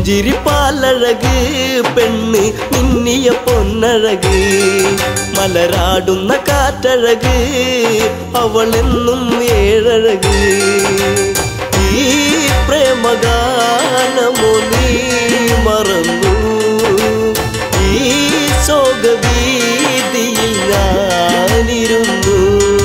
പുഞ്ചിരിപ്പാലഴക് പെണ്ണ് മിന്നിയ പൊന്നഴക് മലരാടുന്ന കാറ്റഴക് അവളെന്നും ഏഴഴക് ഈ പ്രേമഗാനമോ നീ മറന്നു ഈ ശോകവീതിയിൽ ഞാനിരുന്നു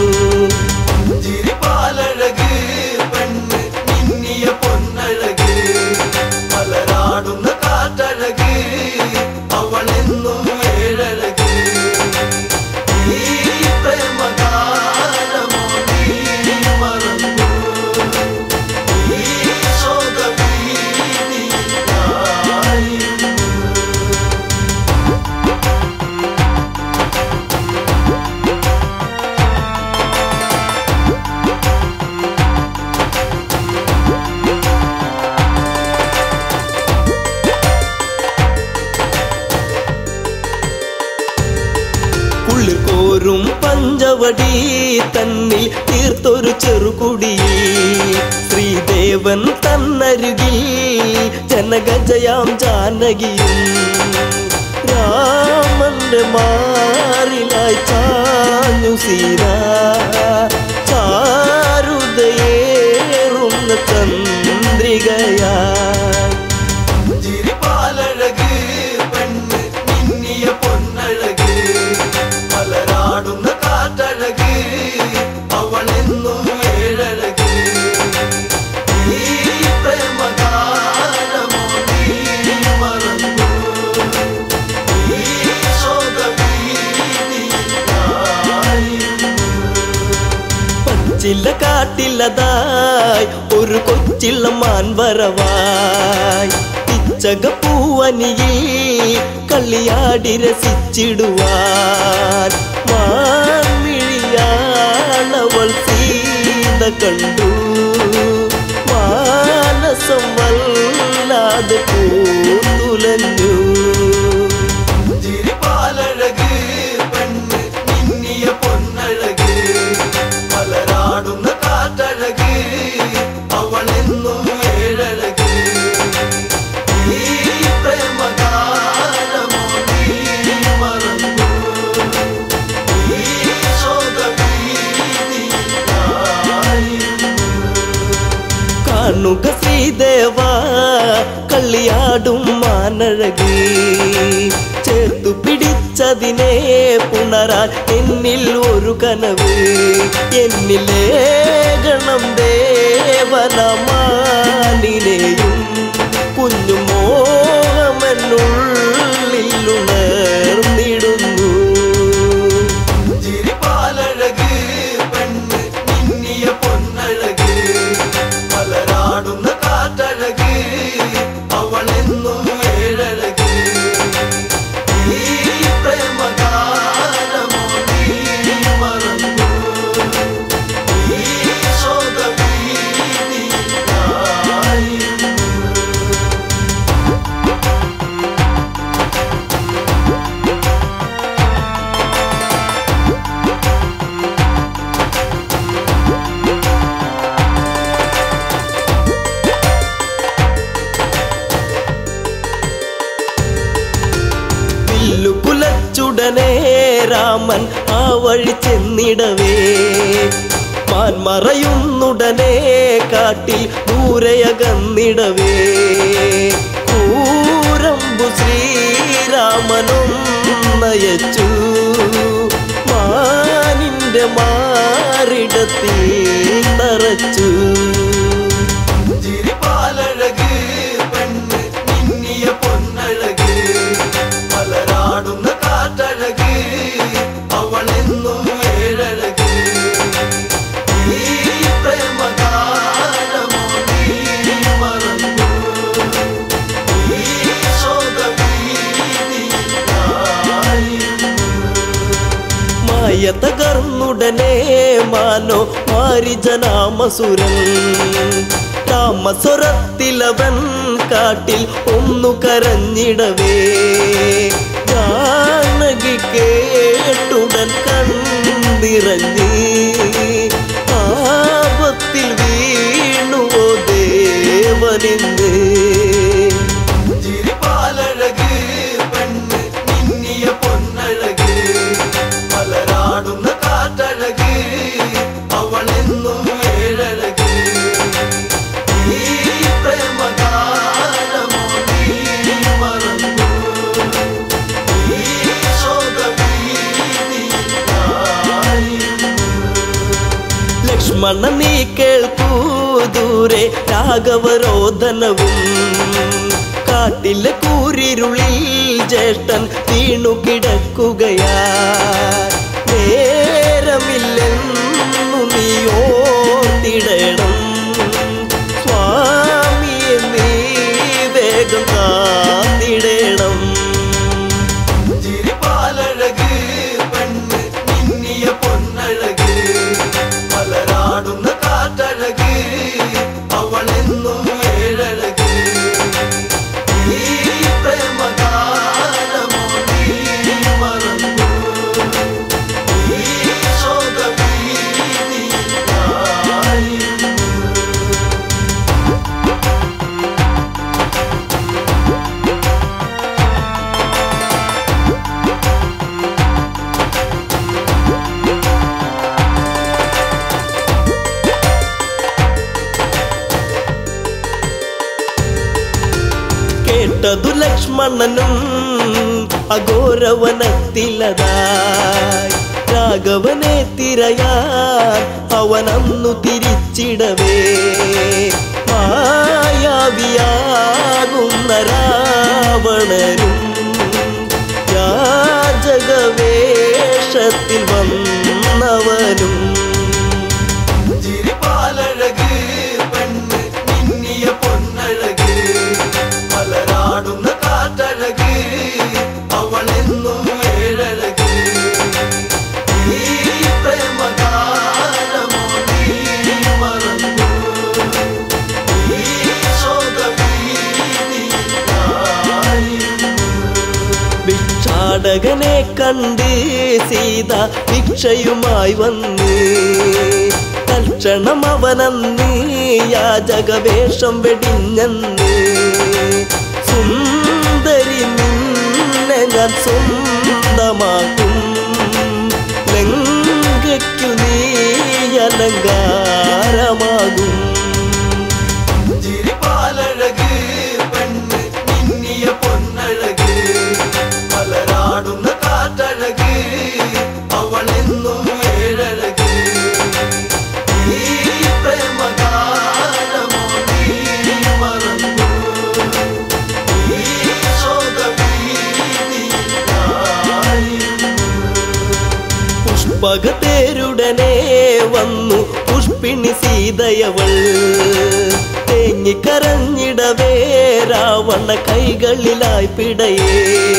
ചിരിപ്പാലഴക് പെണ്ണ് മിന്നിയ പൊന്നഴക് മലരാടുന്ന കാറ്റഴക് അവളെന്നും ഏഴഴക് ഈ പ്രേമഗാനമോ നീ മറന്നു ഈ ശോകവീതിയിൽ ഞാനിരുന്നു ഉള്ളിൽ കോരും പഞ്ചവടി തന്നിൽ തീർത്തൊരു ചെറുകുടി ശ്രീദേവൻ തന്നരുകിൽ ജനഗജയാം ജാനകിയും രാമന്റെ മാറിലായി ചാഞ്ഞു സീന ചാരുതയേറുന്ന ചന്ദ്രികയായി ചിരിപ്പാലഴക് പെണ്ണ് മിന്നിയ പൊന്നഴക് മലരാടുന്ന കാറ്റഴക് അവളെന്നും ഏഴഴക് ഈ പ്രേമഗാനമോ നീ മറന്നു ഈ ശോകവീതിയിൽ ഞാനിരുന്നു. പച്ചില കാട്ടിലതായി ഒരു കൊച്ചിള്ള മാൻവരവായി പിച്ചക പൂവനിയിൽ കളിയാടി രസിച്ചിടുവാൻ മാൻമിഴിയാളവൾ സീത കണ്ടു മാനസം വല്ലാതെ പൂത്തുലഞ്ഞു ചിരിപ്പാലഴക് പെണ്ണ് മിന്നിയ പൊന്നഴക് മലരാടുന്ന കാറ്റഴക് അവളെന്നും ഏഴഴക് ഈ പ്രേമഗാനമോ നീ മറന്നു ഈ ശോകവീതിയിൽ ഞാനിരുന്നു. കാണുക ശ്രീദേവ കളിയാടും മാനഴകി ചേർത്തു പിടിച്ചതിനെ പുണരാൻ എന്നിൽ ഒരു കനവ് എന്നിലെ ഗണം ദേവനമാനിനെയും കുഞ്ഞു മോഹമെന്നുള്ളിൽ ഉണർന്നിടുന്നു ചിരിപ്പാലഴക് പെണ്ണ് മിന്നിയ പൊന്നഴക് മലരാടുന്ന കാറ്റഴക് അവളെന്നും ഏഴഴക് ഈ പ്രേമഗാനമോ നീ മറന്നു ഈ ശോകവീതിയിൽ ഞാനിരുന്നു. വില്ലു കുലച്ചുടനെ രാമൻ ആ വഴി ചെന്നിടവേ മാൻ മറയുന്നുടനെ കാട്ടിൽ ദൂരയകന്നിടവേ കൂരമ്പു ശ്രീരാമനും നയച്ചു മാനിന്റെ മാറിടത്തിൽ തറച്ചു ചിരിപ്പാലഴക് പെണ്ണ് മിന്നിയ പൊന്നഴക് മലരാടുന്ന കാറ്റഴക് അവളെന്നും ഏഴഴക് ഈ പ്രേമഗാനമോ നീ മറന്നു ഈ ശോകവീതിയിൽ ഞാനിരുന്നു. മായ തകർന്നുടനെ മാനോ മാരിജനാമസുരൻ രാമസ്വരത്തിലവൻ കാട്ടിൽ ഒന്നു കരഞ്ഞിടവേ ജാനകി കേട്ടുടൻ കണ്ണിറങ്ങി ആപത്തിൽ വീണുവോ ദേവനിന്ന് രാഘവരോധനവും കാട്ടിലെ കൂരിരുളിൽ ജ്യേഷ്ഠൻ വീണു കിടക്കുകയാ നേരമില്ലെന്നു നീ ഓർത്തിടണം സ്വാമിയെ നീ വേഗം കാത്തിടണം ചിരിപ്പാലഴക് പെണ്ണ് മിന്നിയ പൊന്നഴക് മലരാടുന്ന കാറ്റഴക് അവളെന്നും ഏഴഴക് ഈ പ്രേമഗാനമോ നീ മറന്നു ഈ ശോകവീതിയിലായിരുന്നു കേട്ടതു ലക്ഷ്മണനും അഘോരവനത്തിലതായി രാഘവനെ തിരയാൻ അവനന്നു തിരിച്ചിടവേ മായാവിയാകുന്ന രാവണനും യാചകവേഷത്തിൽ വന്നവനും ചിരിപ്പാലഴക് പെണ്ണ് മിന്നിയ പൊന്നഴക് മലരാടുന്ന കാറ്റഴക് അവളെന്നും ഏഴഴക് ഈ പ്രേമഗാനമോ നീ മറന്നു ഈ ശോകവീതിയിലായിരുന്നു ഭിക്ഷാടകനെ കണ്ട് സീത ഭിക്ഷയുമായി വന്ന് തൽക്ഷണം അവനന്ന് യാചകവേഷം വെടിഞ്ഞന്ന് സുന്ദരി നിന്നെ ഞാൻ സ്വന്തമാക്കും ലങ്കയ്ക്കു നീ അലങ്കാരമാകും ചിരിപ്പാലഴക് പെണ്ണ് മിന്നിയ പൊന്നഴക് മലരാടുന്ന കാറ്റഴക് അവളെന്നും ഏഴഴക് ഈ പ്രേമഗാനമോ നീ മറന്നു ഈ ശോകവീതിയിലായിരുന്നു പുഷ്പകത്തേരുടനെ വന്നു പുഷ്പിണി സീതയവൾ തേങ്ങിക്കരഞ്ഞിടവേ രാവണ കൈകളിലായി പിടയേ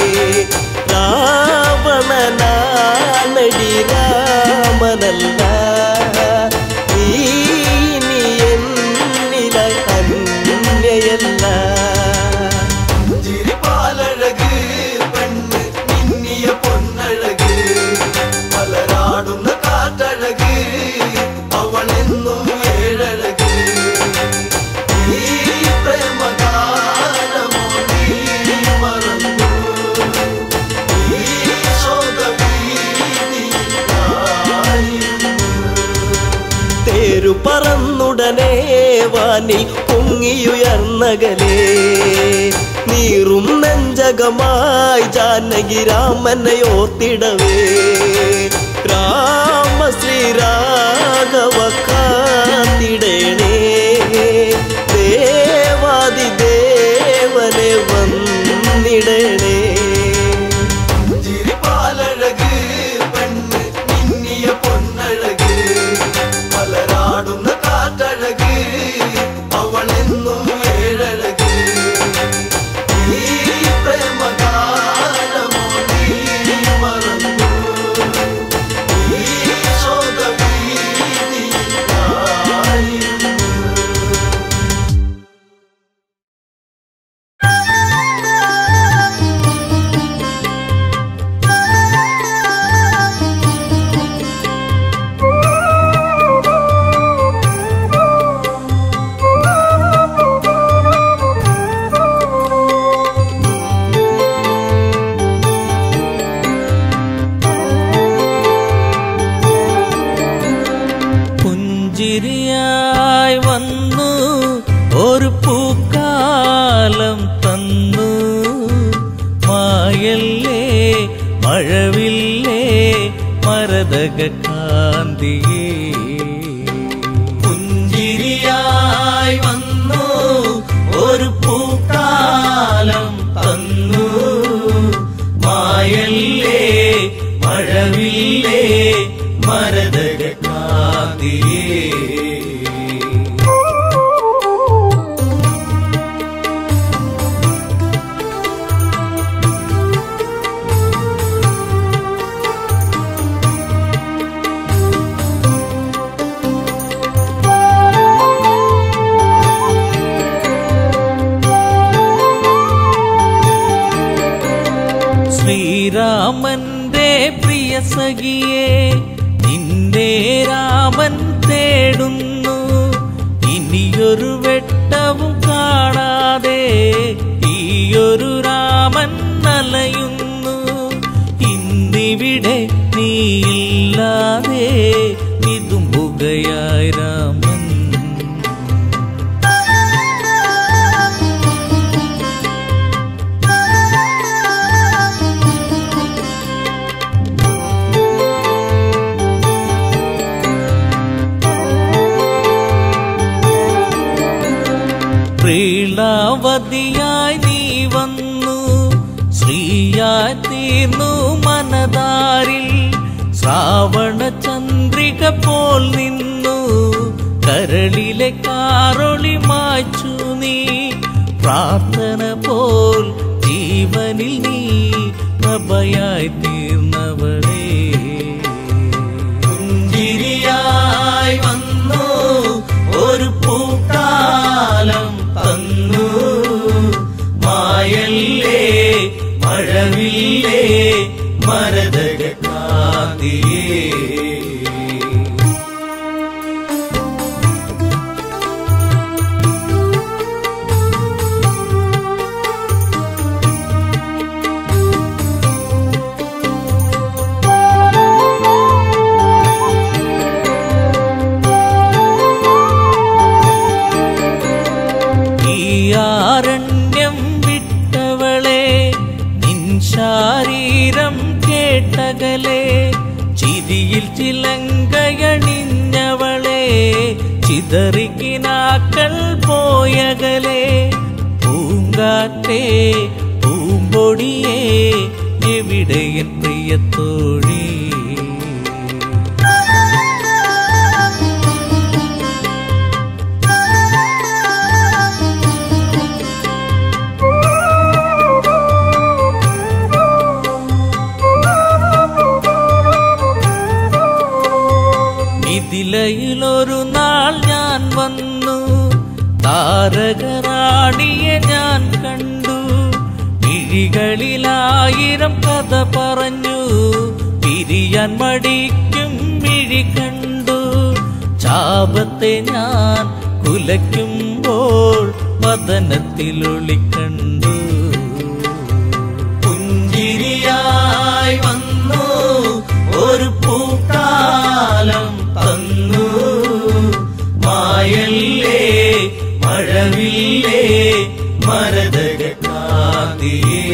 രാവണനാണടി രാമനല്ല നീ ഇനി എന്നിലായി അന്യയല്ല ചിരിപ്പാലഴക് പെണ്ണ് മിന്നിയ പൊന്നഴക് മലരാടുന്ന കാറ്റഴക് അവളെന്നും ഏഴഴക് ഈ പ്രേമഗാനമോ നീ മറന്നു ഈ ശോകവീതിയിലായിരുന്നു തേരു പറന്നുടനെ വാനിൽ പൊങ്ങിയുയർന്നകലേ നീറും നെഞ്ചകമായി ജാനകി രാമനെ ഓർത്തിടവേ രാമ ശ്രീരാഘവ കാത്തിടേണേ ദേവാദി ദേവനെ വന്നിടണേ ചിരിപ്പാലഴക് പെണ്ണ് മിന്നിയ പൊന്നഴക് മലരാടുന്ന കാറ്റഴക് അവളെന്നും ഏഴഴക് ഈ പ്രേമഗാനമോ നീ മറന്നു ഈ ശോകവീതിയിലായിരുന്നു പുഞ്ചിരിയായി വന്നു ഒരു പൂക്കാലം തന്നു മായല്ലേ മഴവില്ലേ മരതക കാന്തിയേ പുഞ്ചിരിയായി വന്നു പൂക്കാലം തന്നു മായല്ലേ മഴവില്ലേ മരതക കാതിയേ ശ്രീരാമന്റെ പ്രിയ സഖിയെ നിന്നെ രാമൻ തേടുന്നു ഇനിയൊരു വെട്ടവും കാണാതെ ഈയൊരു രാമൻ നലയുന്നു ഇന്നിവിടെ നീയില്ലാതെ ഇതുമ്പുകയായി രാമൻ പ്രീളാവതിയായി നീ വന്നു ശ്രീയായി തീർന്നു മനതാരിൽ ശ്രാവണ ചന്ദ്രിക പോൽ നിന്നു കരളിലെ കാറൊളി മായ്ച്ചു നീ പ്രാർത്ഥന പോൽ ജീവനിൽ നീ പ്രഭയായി തീർന്നവളേ പുഞ്ചിരിയായി വന്നു ഒരു പൂക്കാലം തന്നു മായല്ലേ മഴവില്ലേ മരതക കാതിയേ ഈ ആരണ്യം വിട്ടവളെ നിൻ ശാരീരം കേട്ടകലെ ചിരിയിൽ ചിലങ്കയണിഞ്ഞവളെ ചിതറിക്കിനാക്കൾ പോയകലെ പൂങ്കാറ്റേ പൂമ്പൊടിയേ എവിടെയൻ പ്രിയത്തോഴി ഇതിലയിലൊരു നാൾ ഞാൻ വന്നു താരകറാണിയെ ഞാൻ കണ്ടു മിഴികളിലായിരം കഥ പറഞ്ഞു പിരിയാൻ മടിക്കും മിഴി കണ്ടു ചാപത്തെ ഞാൻ കുലയ്ക്കുമ്പോൾ വദനത്തിലൊളി കണ്ടു പുഞ്ചിരിയായി വന്നു ഒരു പൂക്കാലം തന്നു മായല്ലേ മഴവില്ലേ മരതക കാതിയേ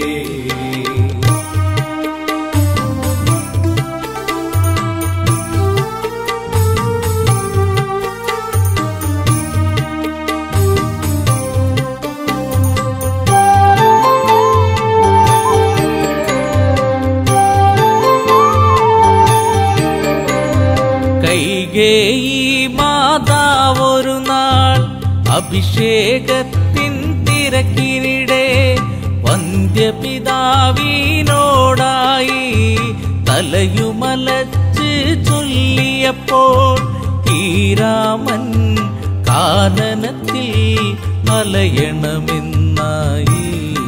കൈകേയി മാതാവൊരു നാൾ അഭിഷേകത്തിൻ തിരക്കിനിടെ വന്ധ്യപിതാവിനോടായി തലയുമലച്ച് ചൊല്ലിയപ്പോൾ ഈ രാമൻ കാനനത്തിൽ മലയണമെന്നായി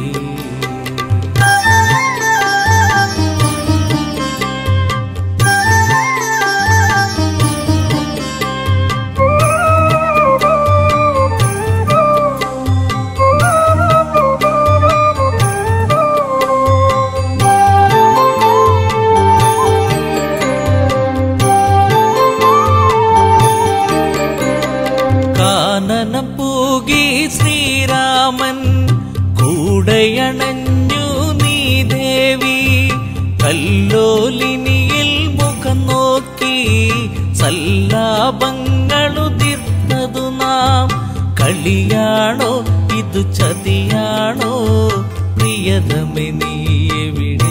കാനനം പൂകി ശ്രീരാമൻ കൂടയണഞ്ഞു നീ ദേവി കല്ലോലിനിയിൽ മുഖം നോക്കി സല്ലാപങ്ങളുതിർത്തതു നാം കളിയാണോ ഇതു ചതിയാണോ പ്രിയതമെ നീ എവിടെ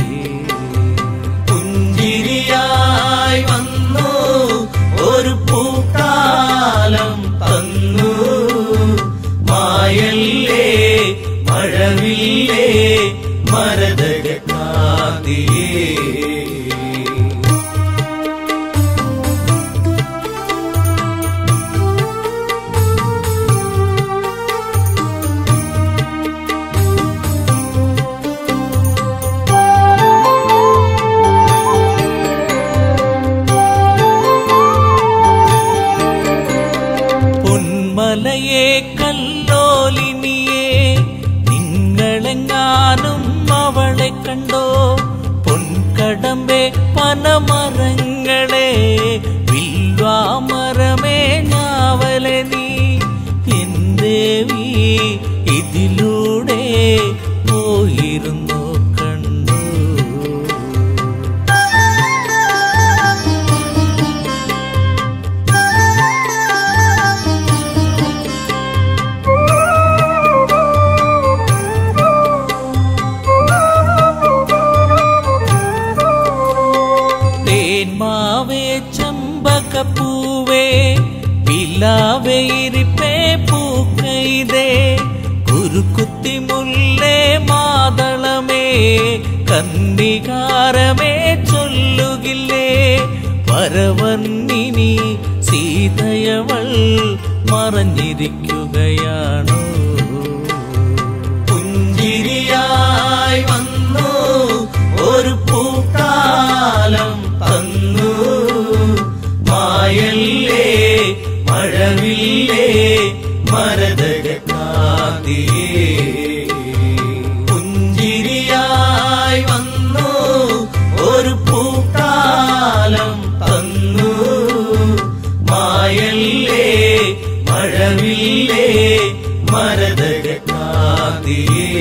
പുഞ്ചിരിയായി വന്നു ഒരു പൂക്കാലം തന്നു മായല്ലേ മഴവില്ലേ മരതക കാതിയേ പൊന്മലയെ കല്ലോലിനിയെ നിങ്ങളെങ്ങാനും അവളെ കണ്ടോ പൊൻകടമ്പെ പനമരങ്ങളെ വിൽവാമരമേ ഞാവലെ നീ എന്തേവി ഇതിലൂടെ പോയിരുന്നു കണ്ടു തേന്മാവേ ചമ്പകപ്പൂവേ പിലാവേ ഇരിപ്പേ പൂക്കൈതേ കുരുക്കുത്തി മുല്ലേ മാതളമേ കന്നികാരമേ ചൊല്ലുകില്ലേ വരവന്നിനി സീതയവൾ മറഞ്ഞിരിക്കുകയാണോ പുഞ്ചിരിയായി വന്നു ഒരു പൂക്കാലം തന്നു മായല്ലേ മഴവില്ലേ മരതക കാതിയേ പുഞ്ചിരിയായി വന്നു ഒരു പൂക്കാലം തന്നു മായല്ലേ മഴവില്ലേ മരതക കാതിയേ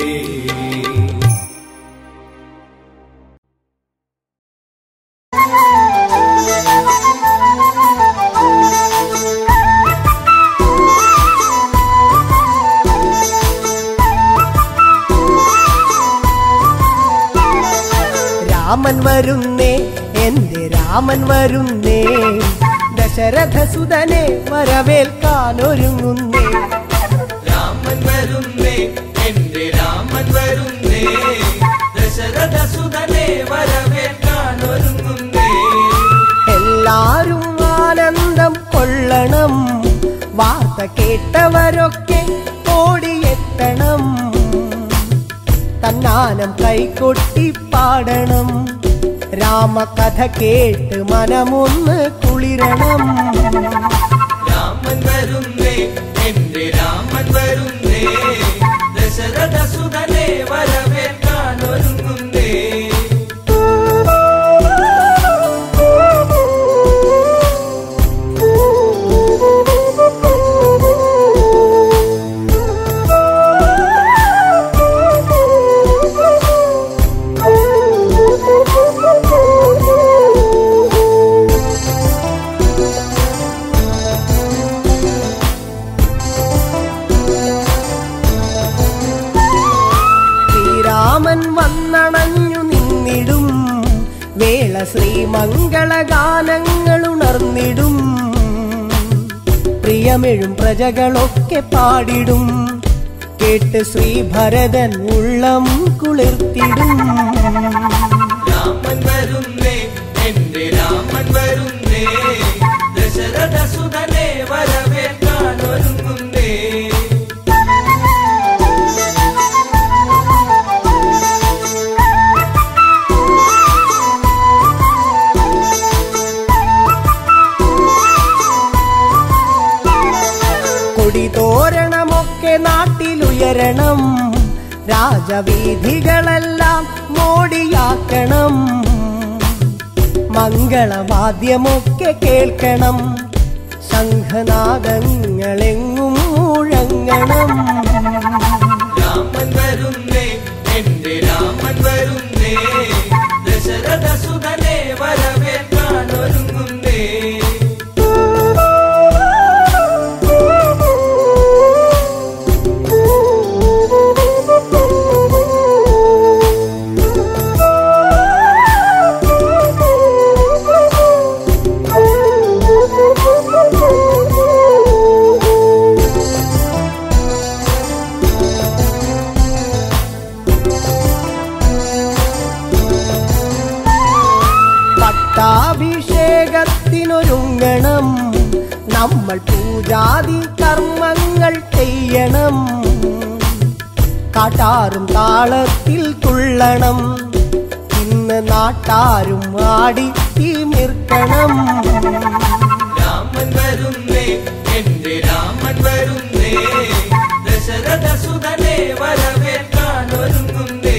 രാമൻ വരുന്നേ എന്റെ രാമൻ വരുന്നേ ദശരഥസുതനെ വരവേൽക്കാനൊരുങ്ങുന്നേ രാമൻ വരുന്നേ എന്റെ രാമൻ വരുന്നേ ദശരഥ സുതനെ വരവേൽക്കാൻ ഒരുങ്ങുന്നേ എല്ലാരും ആനന്ദം കൊള്ളണം വാർത്ത കേട്ടവരൊക്കെ ഓടിയെത്തണം തന്നാനം കൈകൊട്ടി പാടണം രാമകഥ കേട്ട് മനമൊന്ന് കുളിരണം രാമൻ വരുന്നേ എന്റെ രാമൻ വരുന്നേ ദശരഥ സുതനെ വരവേൽക്കാൻ ഒരുങ്ങുന്നേ ശ്രീരാമൻ വന്നണഞ്ഞു നിന്നിടും വേള ശ്രീമംഗളഗാനങ്ങൾ ഉണർന്നിടും പ്രിയമെഴും പ്രജകളൊക്കെ പാടിടും കേട്ട് ശ്രീഭരതൻ ഉള്ളം കുളിർത്തിടും രാമൻ വരുന്നേ എന്റെ രാമൻ വരുന്നേ ദശരഥ സുതനെ വരവേൽക്കാൻ ഒരുങ്ങുന്നേ കൊടിതോരണമൊക്കെ നാട്ടിലുയരണം രാജവീഥികളെല്ലാം മോടിയാക്കണം മംഗളവാദ്യമൊക്കെ കേൾക്കണം ശംഖനാദങ്ങളെങ്ങും മുഴങ്ങണം രാമൻ വരുന്നേ എന്റെ രാമൻ വരുന്നേ ദശരഥ സുതനെ വരവേൽക്കാൻ ഒരുങ്ങുന്നേ നമ്മൾ പൂജാതി കർമ്മങ്ങൾ ചെയ്യണം കാട്ടാറും താളത്തിൽ തുള്ളണം ഇന്ന് നാട്ടാരും ആടി തിമിർക്കണം രാമൻ വരുന്നേ എന്റെ രാമൻ വരുന്നേ ദശരഥ സുതനെ വരവേൽക്കാൻ ഒരുങ്ങുന്നേ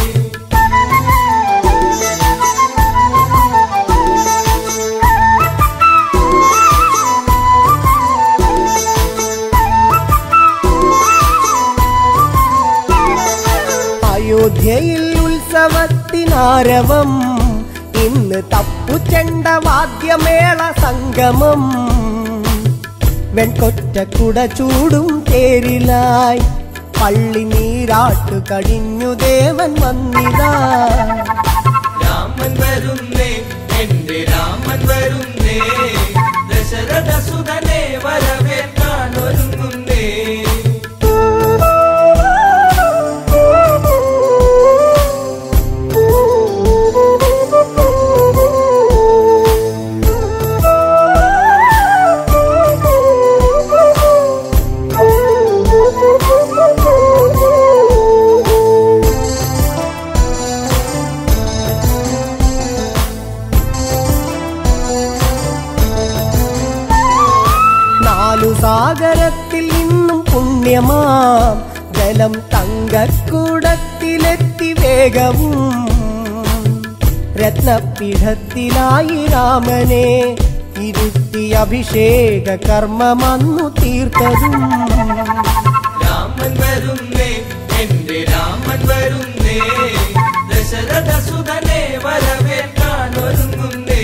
അയോധ്യയിൽ ഉത്സവത്തിനാരവം ഇന്ന് തപ്പുചെണ്ട വാദ്യമേള സംഗമം വെൺകൊറ്റ കുട ചൂടും തേരിലായി പള്ളി നീരാട്ടു കഴിഞ്ഞു ദേവൻ വന്നിതാ രാമൻ വരുന്നേ എന്റെ രാമൻ വരുന്നേ ദശരഥ സുതനെ വരവേൽക്കാൻ ഒരുങ്ങുന്നേ നാലു സാഗരത്തിൽ നിന്നും പുണ്യമാം ജലം തങ്കക്കൂടത്തിലെത്തി വേഗവും രത്നപീഠത്തിലായി രാമനെ ഇരുത്തി അഭിഷേക കർമ്മമന്നു തീർത്തതും രാമൻ വരുന്നേ എന്റെ രാമൻ വരുന്നേ ദശരഥ സുതനെ വരവേൽക്കാൻ ഒരുങ്ങുന്നേ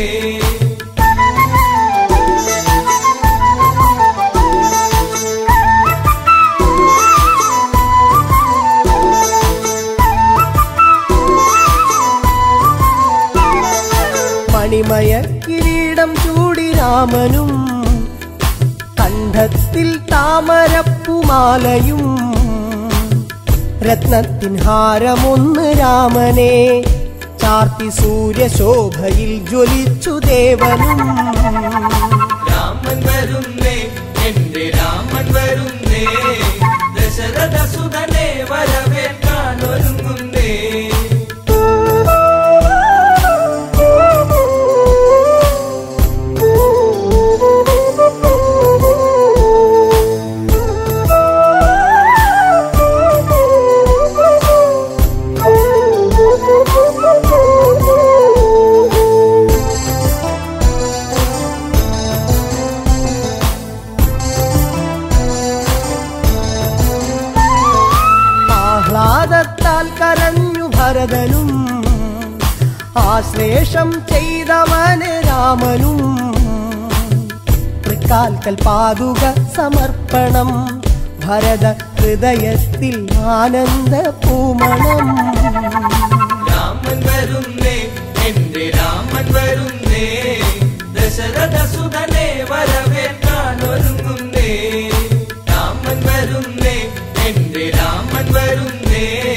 മണിമയ കിരീടം ചൂടി രാമനും കണ്ഠത്തിൽ താമരപ്പുമാലയും രത്നത്തിൻ ഹാരമൊന്ന് രാമനെ ചാർത്തി സൂര്യശോഭയിൽ ജ്വലിച്ചു ദേവനും രാമൻ വരുന്നേ എന്റെ രാമൻ വരുന്നേ ദശരഥ സുതനെ വരവേൽക്കാൻ ഒരുങ്ങുന്നേ ആഹ്ലാദത്താൽ കരഞ്ഞു ഭരതനും ആശ്ലേഷം ചെയ്തവന് രാമനും തൃക്കാൽക്കൽ പാതുക സമർപ്പണം ഭരത ഹൃദയത്തിൽ ആനന്ദ പൂമണം രാമൻ വരുന്നേ എന്റെ രാമൻ വരുന്നേ ദശരഥ സുതനെ വരവേൽക്കാൻ ഒരുങ്ങുന്നേ രാമൻ വരുന്നേ എന്റെ രാമൻ വരുന്നേ